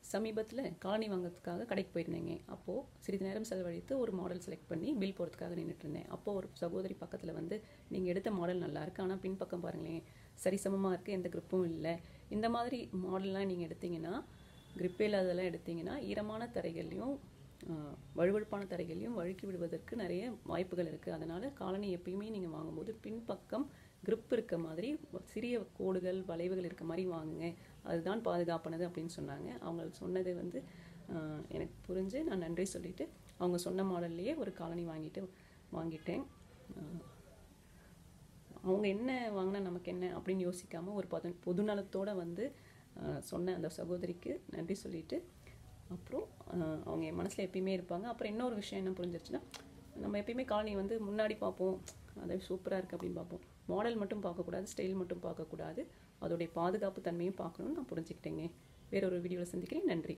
சமீபத்தில் காலனி வாங்குறதுக்காக கடைக்கு போயிருந்தேங்க அப்போது சிறிது நேரம் செலவழித்து ஒரு மாடல் செலக்ட் பண்ணி பில் போகிறதுக்காக நின்றுட்டு இருந்தேன் அப்போது ஒரு சகோதரி பக்கத்தில் வந்து நீங்கள் எடுத்த மாடல் நல்லா இருக்கு ஆனால் பின்பக்கம் பாருங்களேன் சரிசமமாக இருக்குது எந்த grip-உம் இல்லை இந்த மாதிரி மாடல்லாம் நீங்கள் எடுத்தீங்கன்னா grip இல்லாததெல்லாம் எடுத்தீங்கன்னா ஈரமான தரைகள்லையும் ஆஹ், வழுவழுப்பான தரைகள்லையும் வழுக்கி விடுவதற்கு நிறைய வாய்ப்புகள் இருக்குது அதனால் காலனி எப்பயுமே நீங்கள் வாங்கும்போது பின்பக்கம் grip இருக்க மாதிரி சிறிய கோடுகள் வளைவுகள் இருக்க மாதிரி வாங்குங்க அதுதான் பாதுகாப்பானது அப்படின்னு சொன்னாங்க அவங்க சொன்னது வந்து ஆஹ், எனக்கு புரிஞ்சு நான் நன்றி சொல்லிட்டு அவங்க சொன்ன மாடல்லையே ஒரு காலனி வாங்கிட்டு வாங்கிட்டேன் ஆஹ், அவங்க என்ன வாங்கினா நமக்கு என்ன அப்படின்னு யோசிக்காம ஒரு பொது பொதுநலத்தோட வந்து ஆஹ், சொன்ன அந்த சகோதரிக்கு நன்றி சொல்லிட்டு அப்புறம் ஆஹ், அவங்க என் மனசில் எப்பயுமே இருப்பாங்க அப்புறம் இன்னொரு விஷயம் என்ன புரிஞ்சிருச்சுன்னா நம்ம எப்பயுமே காலனி வந்து முன்னாடி பார்ப்போம் அது சூப்பராக இருக்குது அப்படின்னு பார்ப்போம் மாடல் மட்டும் பார்க்கக்கூடாது ஸ்டைல் மட்டும் பார்க்கக்கூடாது அதோடைய பாதுகாப்பு தன்மையும் பார்க்கணும்னு நான் புரிஞ்சுக்கிட்டேங்க வேற ஒரு வீடியோவில் சந்திக்கிறேன் நன்றி